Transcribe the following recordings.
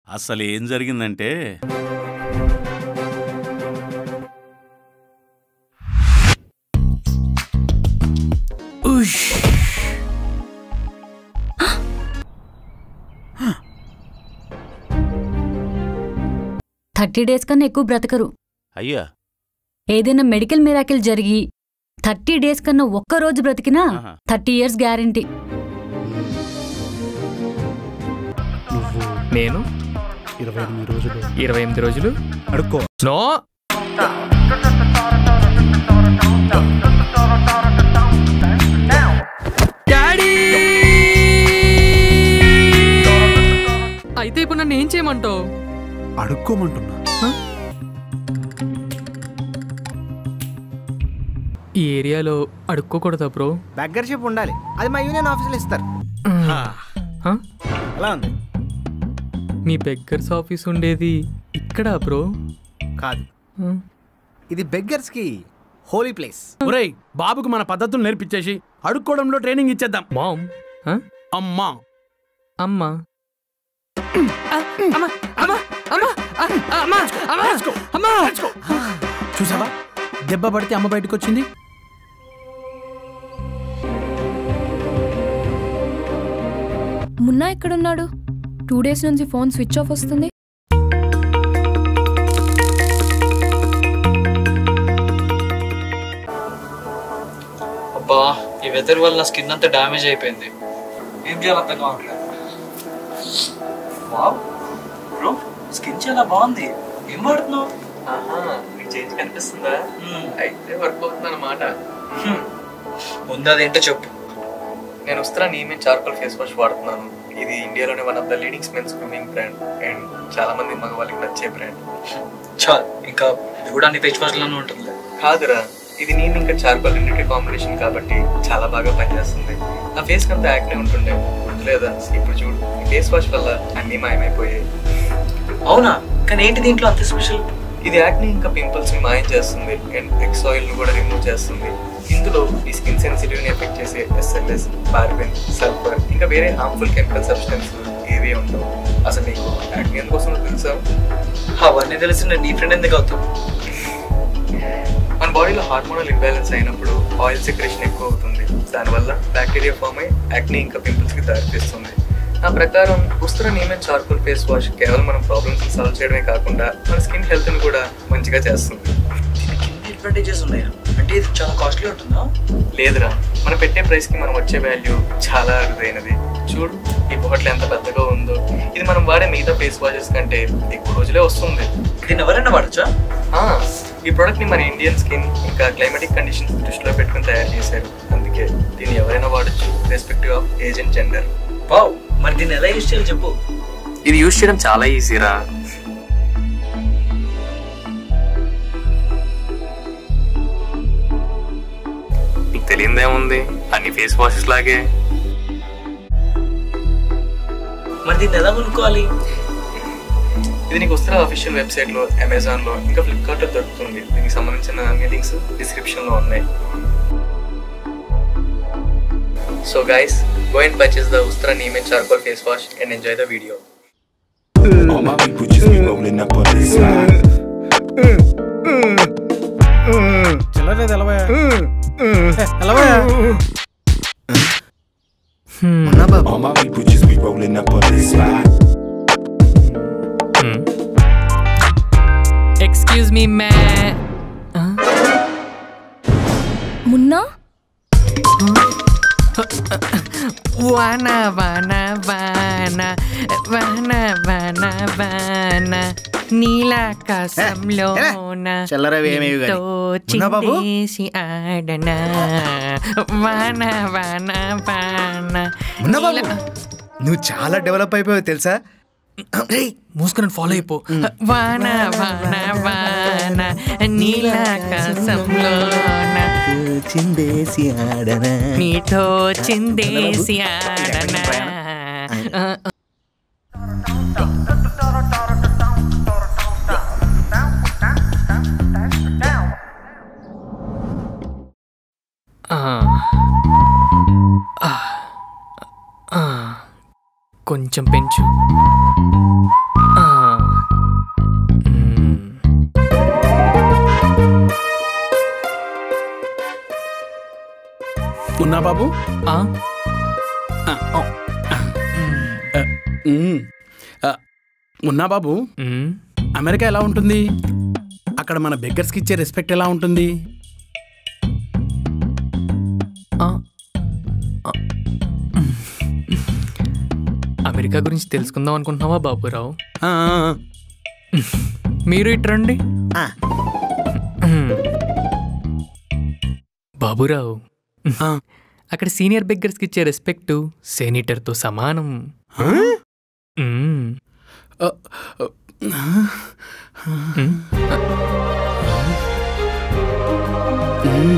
అసలు ఏం జరిగిందంటే థర్టీ డేస్ కన్నా ఎక్కువ బ్రతకరు అయ్యా ఏదైనా మెడికల్ మిరాకిల్ జరిగి థర్టీ డేస్ కన్నా ఒక్క రోజు బ్రతికినా ఆహా. థర్టీ ఇయర్స్ గ్యారంటీ నేను ఇరవై ఎనిమిది రోజులు ఇరవై ఎనిమిది రోజులు అడుక్కో నో డాడీ అయితే ఇప్పుడు నన్ను ఏం చేయమంటావు అడుక్కోమంటున్నా ఈ ఏరియాలో అడుక్కోకూడదా బ్రో బెగ్గర్షిప్ ఉండాలి అది మా యూనియన్ ఆఫీసులో ఇస్తారు హ? ఎలా ఉంది మీ బెగ్గర్స్ ఆఫీస్ ఉండేది ఇక్కడ బ్రో కాదు హ? ఇది బెగ్గర్స్కి హోలీ ప్లేస్ ఒరేయ్ బాబుకు మన పద్ధతులు నేర్పించేసి అడుక్కోవడంలో ట్రైనింగ్ ఇచ్చేద్దాం మామ్ హ? అమ్మా అమ్మా అమ్మా అమ్మా అమ్మా అమ్మా అమ్మా అమ్మా చూసావా దెబ్బ పడితే అమ్మ బయటకు వచ్చింది మున్నా ఎక్కడున్నాడు టూ డేస్ నుంచి ఫోన్ స్విచ్ ఆఫ్ వస్తుంది అబ్బా ఈ వెదర్ వల్ల నా స్కిన్ అంతా డ్యామేజ్ అయిపోయింది ఏం చేయాలి అర్థం కావట్లేదు వావ్ బ్రో స్కిన్ చాలా బాగుంది ఏం వాడుతున్నావు నీకు చేంజ్ కనిపిస్తుందా అయితే వర్క్ అవుతుంది అనమాట ముందు అదేంటో చెప్పు నేను ఉస్త్రా నీమే చార్కోల్ ఫేస్ వాష్ వాడుతున్నాను ఇది ఇండియాలోనే one of the leading men's grooming brand and చాలా మంది మగవాళ్ళకి నచ్చే బ్రాండ్ చాలు ఇంకా ఇది కూడా అన్ని ఫేస్ వాష్లోనే ఉంటుంది కాదురా ఇది నేను ఇంకా చార్కోల్ రెండింటి కాంబినేషన్ కాబట్టి చాలా బాగా పనిచేస్తుంది నా ఫేస్ అంతా యాక్టివ్ ఉంటుండే లేదా ఇప్పుడు చూడు ఈ ఫేస్ వాష్ వల్ల అన్ని మాయమైపోయాయి అవునా కానీ ఏంటి దీంట్లో అంత స్పెషల్ ఇది యాక్ని ఇంకా పింపుల్స్ ని మాయం చేస్తుంది అండ్ ఎక్స్ ఆయిల్ ని కూడా రిమూవ్ చేస్తుంది ఇందులో ఈ స్కిన్ సెన్సిటివ్ ని ఎఫెక్ట్ చేసే ఎస్ఎల్ఎస్ పార్బెన్ సల్ఫర్ ఇంకా వేరే హార్మ్ఫుల్ కెమికల్ సబ్స్టెన్స్ ఏవి ఉండవు అసలు నీకు యాక్ని ఎందుకోసం తెలుసా అవన్నీ తెలిసి నేను నీ ఫ్రెండ్ ఎందుకు అవుతావు మన బాడీలో హార్మోనల్ ఇంబ్యాలెన్స్ అయినప్పుడు ఆయిల్ సెక్రేషన్ ఎక్కువ అవుతుంది దానివల్ల బ్యాక్టీరియా ఫామ్ అయి యాక్ని ఇంకా పింపుల్స్ కి దారితీస్తుంది నా ప్రకారం Ustraa neem and charcoal face wash కేవలం మన ప్రాబ్లమ్స్ సాల్వ్ చేయడమే కాకుండా మన స్కిన్ హెల్త్ ని కూడా మంచిగా చేస్తుంది దీనికి ఎన్ని అడ్వాంటేజెస్ ఉన్నాయా అంటే ఇది చాలా కాస్ట్లీ ఉంటుందా లేదురా మనం పెట్టే ప్రైస్ కి మనం వచ్చే వాల్యూ చాలా అరుదైనది చూడు ఈ బాటిల్ ఎంత పెద్దగా ఉందో ఇది మనం వాడే మిగతా ఫేస్ వాషెస్ కంటే ఎక్కువ రోజులే వస్తుంది దీన్ని ఎవరైనా వాడచ్చా ఆ, ఈ ప్రోడక్ట్ ని మన ఇండియన్ స్కిన్ ఇంకా క్లైమాటిక్ కండిషన్స్ దృష్టిలో పెట్టుకుని తయారు చేశారు అందుకే దీన్ని ఎవరైనా వాడచ్చు respective of age and gender wow మరి దీన్ని ఎలా యూస్ చేయాలి చెప్పు ఇది యూజ్ చేయడం చాలా ఈజీరా నీకు తెలియదేముంది అన్ని ఫేస్ వాషెస్ లాగే మరి దీన్ని ఎలా కొనుక్కోవాలి ఇది నీకు వస్తున్న అఫీషియల్ వెబ్సైట్ లో అమెజాన్ లో ఇంకా ఫ్లిప్కార్ట్ లో దొరుకుతుంది దీనికి సంబంధించిన అన్ని లింక్స్ డిస్క్రిప్షన్ లో ఉన్నాయి so guys go and purchase the Ustraa neem and charcoal face wash and enjoy the video All my people just be rolling up on this side. చిల్లరలేదు ఎలవయా ఎలవయా ఉన్నా బాబు All my people just be rolling up on this side. Excuse me మ్యా మున్నా వాన వాన వాన వాన వాన వాన నీలాకాశంలోన చిల్లరవి ఏమేవి గాని. ఎంతో ఉన్నా బాబు? చిందేసి ఆడనా వాన వాన వాన ఉన్నా బాబు నువ్వు చాలా డెవలప్ అయిపోయావు తెలుసా మూసుకొని ఫాలో అయిపో వాన వాన వాన నీలాకాశంలోన చిందేసి ఆడనా నీతో చిందేసి ఆడనా ఆ. ఆ. ఆ. కొంచెం పెంచు ఆ. బాబు ఆ? మ్మ్. ఆ, మున్నా బాబు మ్మ్. అమెరికా ఎలా ఉంటుంది అక్కడ మన బెగ్గర్స్కి ఇచ్చే రెస్పెక్ట్ ఎలా ఉంటుంది ఆ. ఆ. అమెరికా గురించి తెలుసుకుందాం అనుకుంటున్నావా బాబురావు ఆ, ఆ, ఆ. మీరు ఇట్రండి ఆ. బాబురావు ఆ. అక్కడ సీనియర్ బెగ్గర్స్కి ఇచ్చే రెస్పెక్ట్ సెనేటర్తో సమానం మ్మ్. ఆ, మ్మ్. మ్మ్.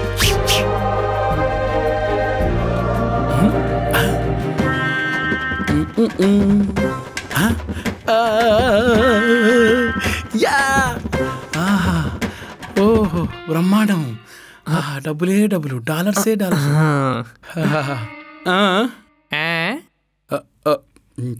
మ్మ్, మ్మ్. ఆ, ఆ, యా ఆహా. ఓహో బ్రహ్మాండం ఆ, డబ్బులే డబ్బులు డాలర్సే డాలర్స్ ఆ. ఆహా. ఆ, ఆ? ఆ, ఆ, మ్.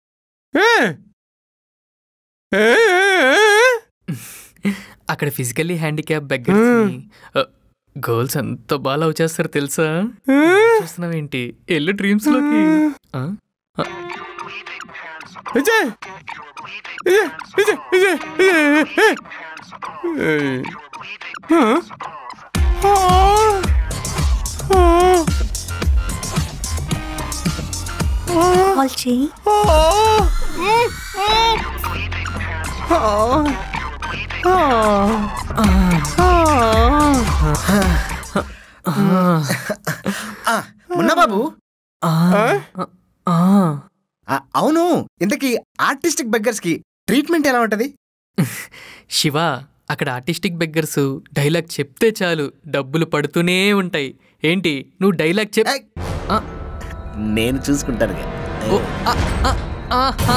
అక్కడ ఫిజికల్లీ హ్యాండిక్యాప్ బెగ్గర్స్ గర్ల్స్ ఎంత బాగా లవ్ చేస్తారు తెలుసా చూస్తున్నావేంటి ఎల్లు డ్రీమ్స్ లోకి ఆ? ఆ. కాల్ చేయి ఆ, మున్నా బాబు ఆ. ఆ. ఆ, అవును ఇంతకీ ఆర్టిస్టిక్ బెగ్గర్స్ కి ట్రీట్మెంట్ ఎలా ఉంటది శివ అక్కడ ఆర్టిస్టిక్ బెగ్గర్స్ డైలాగ్ చెప్తే చాలు డబ్బులు పడుతూనే ఉంటాయి ఏంటి నువ్వు డైలాగ్ చెప్ ఏయ్. ఆ. నేను చూసుకుంటాను ఓ, ఆ, ఆ, ఆహా.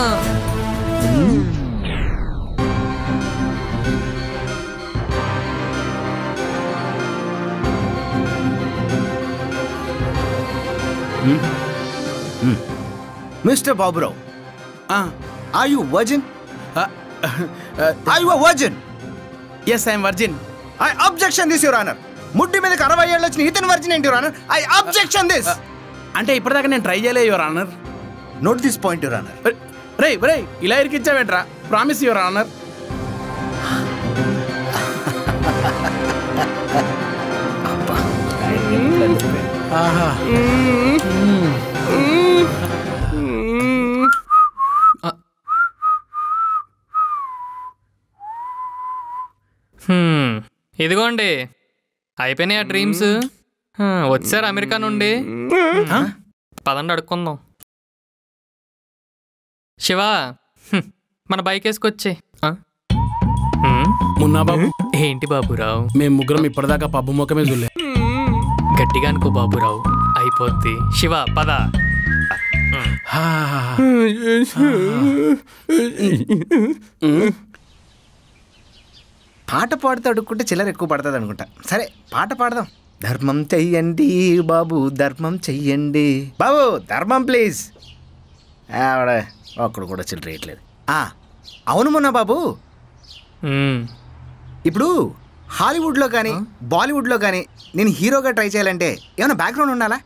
మిస్టర్ బాబురావు ఆ, ఆర్ యు వర్జిన్ ఆ, ఆ, are you virgin yes I'm virgin I objection this your honour ముడ్డి మీదకి అరవై ఏళ్ళు వచ్చిన ఇతను వర్జిన్ ఏంటి your honour I objection this అంటే ఇప్పటిదాకా నేను ట్రై చేయలే your honour note this point your honour రే రే ఇలా ఇరికిచ్చావేంట్రా ప్రామిస్ యువర్ ఆనర్ ఆహా హ్మ్, ఇదిగోండి అయిపోయినాయి ఆ డ్రీమ్స్ హా, వచ్చారు అమెరికా నుండి ఆ? పదండి అడుక్కుందాం శివ హ్మ్, మన బైక్ వేసుకొచ్చే మున్నా బాబు ఏంటి బాబురావు మేము ముగ్గురం ఇప్పటిదాకా పబ్బు ముఖమే చూడలే గట్టిగా అనుకో బాబురావు అయిపోద్ది శివ పద పాట పాడుతూ అడుక్కుంటే చిల్లర ఎక్కువ పడుతుంది అనుకుంటా సరే పాట పాడదాం ధర్మం చెయ్యండి బాబు ధర్మం చెయ్యండి బాబు ధర్మం ప్లీజ్ ఆవిడ ఒక్కడు కూడా చిల్లర వేయట్లేదు ఆ, అవును మొన్న బాబు మ్మ్. ఇప్పుడు హాలీవుడ్లో కానీ బాలీవుడ్లో కానీ నేను హీరోగా ట్రై చేయాలంటే ఏమైనా బ్యాక్గ్రౌండ్ ఉండాలా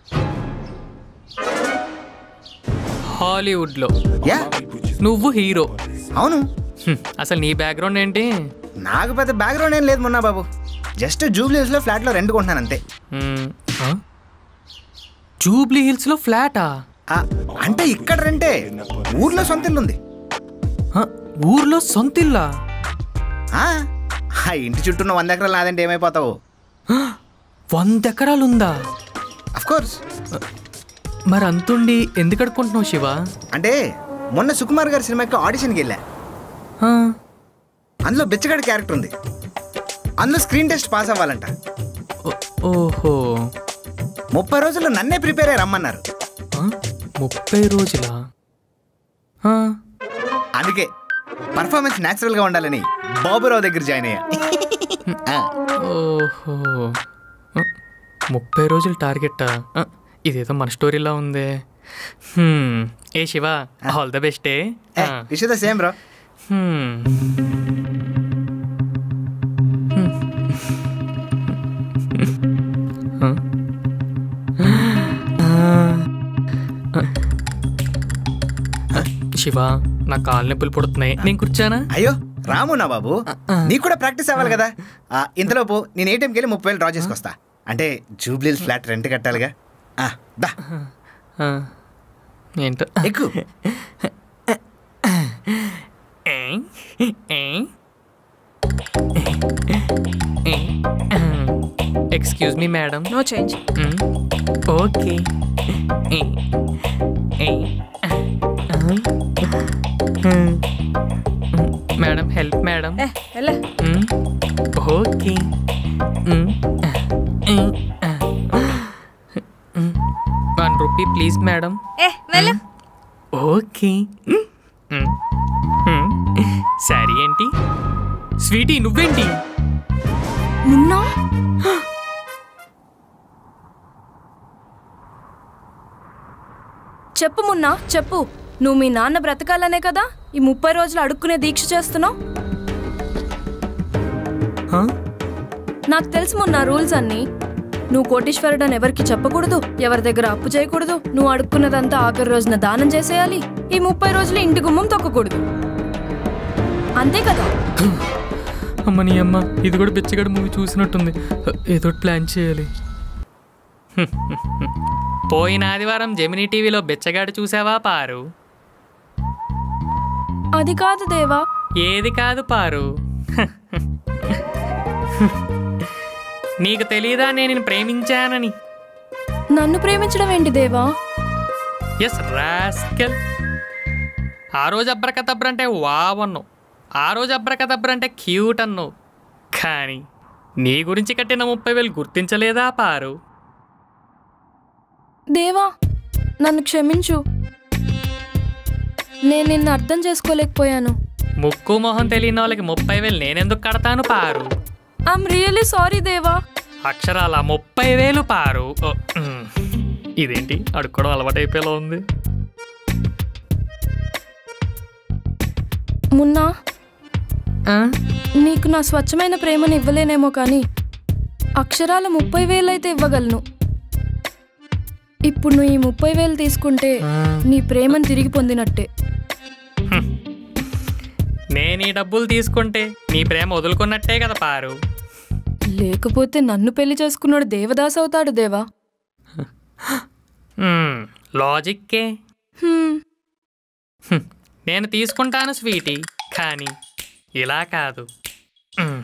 హాలీవుడ్లో యా నువ్వు హీరో అవును హ్మ్, అసలు నీ బ్యాక్గ్రౌండ్ ఏంటి నాకు పెద్ద బ్యాక్గ్రౌండ్ ఏం లేదు మొన్న బాబు జస్ట్ జూబ్లీస్లో ఫ్లాట్లో రెంట్ కొంటున్నాను అంతే మ్మ్. ఆ? జూబ్లీ హిల్స్లో ఫ్లాటా ఆ, అంటే ఇక్కడ రెంటే ఊర్లో సొంత ఇల్లు ఉంది ఆ, ఊర్లో సొంతిల్లా ఆ, ఆ ఇంటి చుట్టూ ఉన్న వంద ఎకరాలు నాదంటే ఏమైపోతావు వంద ఎకరాలుందా అఫ్ కోర్స్ మరి అంతుండి ఎందుకు అడుకుంటున్నావు శివ అంటే మొన్న సుకుమార్ గారి సినిమాకి ఆడిషన్కి వెళ్ళా ఆ, అందులో బిచ్చగాడి క్యారెక్టర్ ఉంది అందులో స్క్రీన్ టెస్ట్ పాస్ అవ్వాలంట ఓ- ఓహో ముప్పై రోజుల్లో నన్నే ప్రిపేర్ అయ్యి రమ్మన్నారు ఆ, ముప్పై రోజులా ఆ, అందుకే పర్ఫార్మెన్స్ న్యాచురల్గా ఉండాలని బాబురావు దగ్గర జాయిన్ అయ్యా ఆ, ఓహో ఆ, ముప్పై రోజులు టార్గెట్టా ఆ, ఇదేదో మన స్టోరీలా ఉంది హ్మ్, ఏ శివ ఆల్ ద బెస్టే ఏ, wish the same bro Shiva నా కాలు నొప్పులు పుడుతున్నాయి నేను కూర్చానా అయ్యో రాము నా బాబు నీకు కూడా ప్రాక్టీస్ అవ్వాలి కదా ఆ, ఇంతలోపు నేను ఏటీఎంకి వెళ్ళి ముప్పై వేలు డ్రా చేసుకొస్తా అంటే జూబ్లీ ఫ్లాట్ రెంట్ కట్టాలిగా ఆ, దా ఆ, ఏంటో ఎక్కు excuse me madam no change okay madam help madam ఏ ఎలా okay one rupee please madam ఏ వెళ్ళు ఓకే సరే ఏంటి స్వీటీ నువ్వేంటి మున్నా చెప్పు మున్నా చెప్పు నువ్వు మీ నాన్న బ్రతకాలనే కదా ఈ ముప్పై రోజులు అడుక్కునే దీక్ష చేస్తున్నావు Huh? నాకు తెలుసు మున్నా రూల్స్ అన్ని నువ్వు కోటీశ్వరుడు అని ఎవరికి చెప్పకూడదు ఎవరి దగ్గర అప్పు చేయకూడదు నువ్వు అడుక్కున్నదంతా ఆఖరి రోజున దానం చేసేయాలి ఈ ముప్పై రోజులు ఇంటి గుమ్మం తొక్కకూడదు అంతే కదా అమ్మ నీ అమ్మ ఇది కూడా బిచ్చగాడు మూవీ చూసినట్టుంది ఏదో ఒకటి ప్లాన్ చేయాలి పోయిన ఆదివారం జెమినీ టీవీలో బిచ్చగాడు చూసావా పారు అది కాదు దేవా ఏది కాదు పారు నీకు తెలీదా నేను నిన్ను ప్రేమించానని నన్ను ప్రేమించడం ఏంటి దేవా ఎస్ రాస్కెల్ ఆ రోజు అబ్రకతబ్ర అంటే వావ్ అన్నావు ఆ రోజు అబ్రకతబ్ర అంటే క్యూట్ అన్నావు కానీ నీ గురించి కట్టిన ముప్పై వేలు గుర్తించలేదా పారు దేవా నన్ను క్షమించు నేను నిన్ను అర్థం చేసుకోలేకపోయాను ముక్కు మొహం తెలియని వాళ్ళకి ముప్పై వేలు నేనెందుకు కడతాను పారు ఐఎమ్ రియలీ సారీ దేవా అక్షరాల ముప్పై వేలు పారు ఓ, మ్. ఇదేంటి అడుక్కోవడం అలవాటైపోయేలా ఉంది మున్నా నీకు నా స్వచ్ఛమైన ప్రేమను ఇవ్వలేనేమో కానీ అక్షరాల ముప్పై వేలైతే ఇవ్వగలను ఇప్పుడు నువ్వు ఈ ముప్పై వేలు తీసుకుంటే నీ ప్రేమను తిరిగి పొందినట్టే నేను ఈ డబ్బులు తీసుకుంటే నీ ప్రేమ వదులుకున్నట్టే కదా పారు లేకపోతే నన్ను పెళ్లి చేసుకున్నాడు దేవదాస్ అవుతాడు దేవా మ్, లాజిక్కే హ్మ్, హ్మ్. నేను తీసుకుంటాను స్వీటీ కానీ ఇలా కాదు మ్.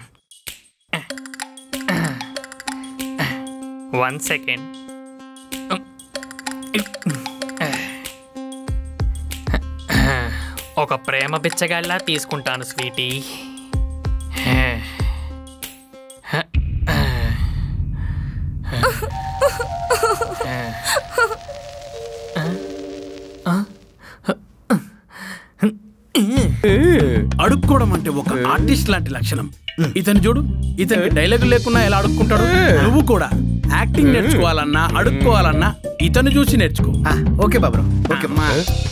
వన్ సెకండ్ ఒక ప్రేమ బిచ్చగాళ్ళ తీసుకుంటాను స్వీటీ అడుక్కోవడం అంటే ఒక ఆర్టిస్ట్ లాంటి లక్షణం ఇతను చూడు ఇతనికి డైలాగ్ లేకున్నా ఎలా అడుక్కుంటాడు నువ్వు కూడా యాక్టింగ్ నేర్చుకోవాలన్నా అడుక్కోవాలన్నా ఇతను చూసి నేర్చుకో ఆ, ఓకే బాబు ఓకే అమ్మా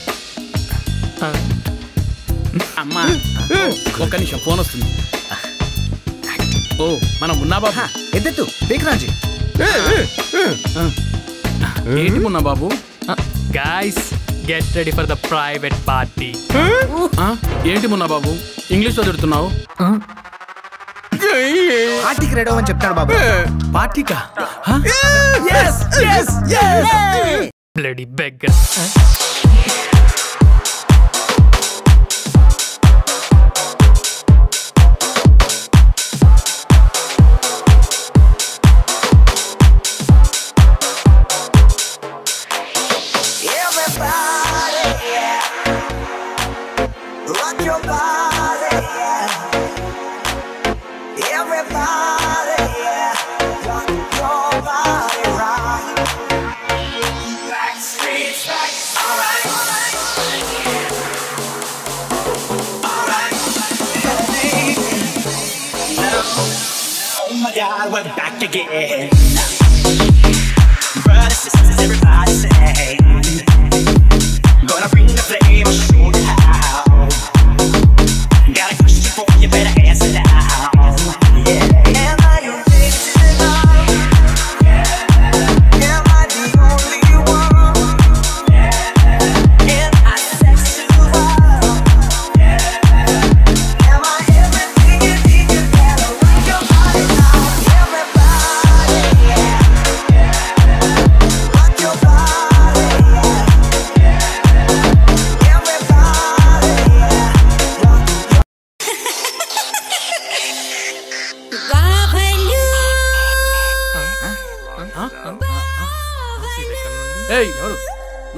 అమ్మా ఒక్క నిమిషం ఫోన్ వస్తుంది ఓ మనం ఉన్నా బాబు ఎద్దెత్తు బేకరాజీ ఏంటి ఉన్నా బాబు guys get ready for the private party ఆ, ఏంటి మున్నా బాబు ఇంగ్లీష్ చదువుతున్నావు పార్టీకి రెడీ అవ్వని చెప్తాడు బాబు పార్టీకా bloody beggar Oh my god, we're back again. Brothers, sisters, everybody say. Gonna bring the flame, I'll show you how. Got a question for you, better answer now. Yeah. Am I your fixing love? Am I the only one? Am I sexual?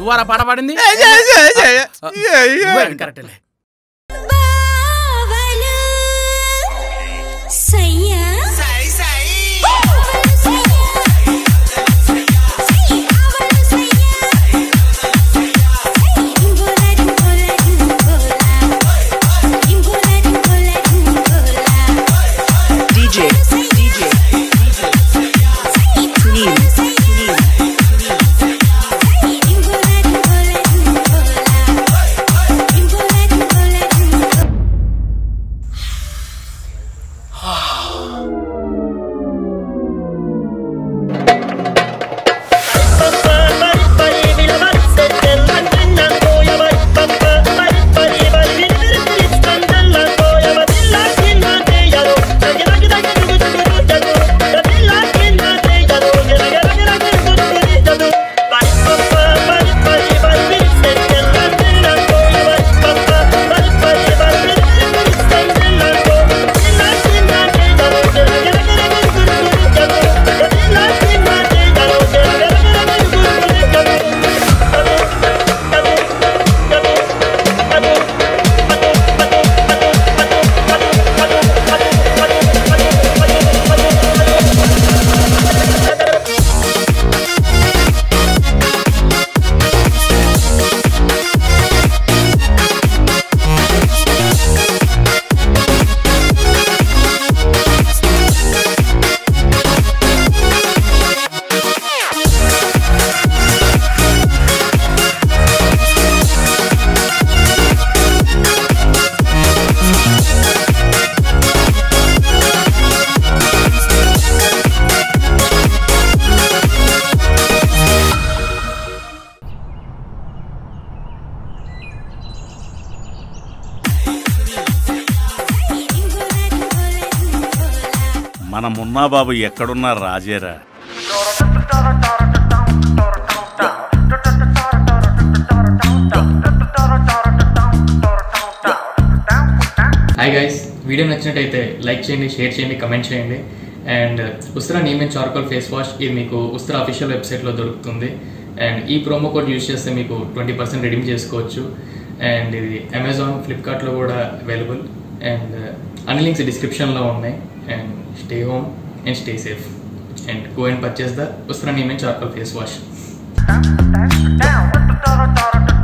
నువ్వారా పాట పాడింది correct DJ, DJ, Neem, మన మున్నా బాబు ఎక్కడున్నా రాజేరా hi guys video నచ్చినట్టయితే like చేయండి share చేయండి కమెంట్ చేయండి and Ustraa neem and charcoal face wash ఇది మీకు ఉస్త్రా అఫీషియల్ వెబ్సైట్లో దొరుకుతుంది అండ్ ఈ ప్రోమో కోడ్ యూస్ చేస్తే మీకు ట్వంటీ పర్సెంట్ రెడీమ్ చేసుకోవచ్చు అండ్ ఇది అమెజాన్ ఫ్లిప్కార్ట్లో కూడా అవైలబుల్ అండ్ అన్ని లింక్స్ డిస్క్రిప్షన్లో ఉన్నాయి and stay home and stay safe and go and purchase the Ustraa neem and charcoal face wash down with the da da da da